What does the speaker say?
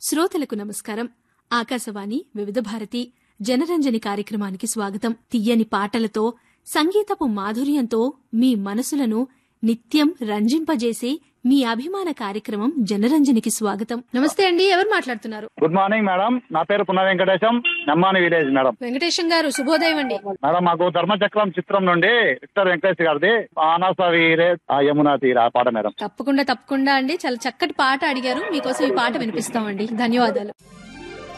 శ్రోతలకు నమస్కారం ఆకాశవాణి వివిధ భారతి జనరంజని కార్యక్రమానికి స్వాగతం తీయని పాటలతో సంగీతపు మాధుర్యంతో మీ మనసులను నిత్యం రంజింపజేసే మీ అభిమాన కార్యక్రమం జనరంజనికి స్వాగతం నమస్తే అండి ఎవరు మాట్లాడుతున్నారు గుడ్ మార్నింగ్ మేడం నా పేరు పున్న వెంకటేశం నమ్మాని విలేజ్ మేడం వెంకటేశం గారు శుభోదయం అండి మేడం మాకు ధర్మచక్రం చిత్రం నుండి విక్టర్ వెంకటేష్ గారిది ఆనాస వీరే ఆ యమునా తీర ఆ పాట మేడం తప్పకుండా తప్పకుండా అండి చాలా చక్కటి పాట అడిగారు మీకోసం ఈ పాట వినిపిస్తామండి ధన్యవాదాలు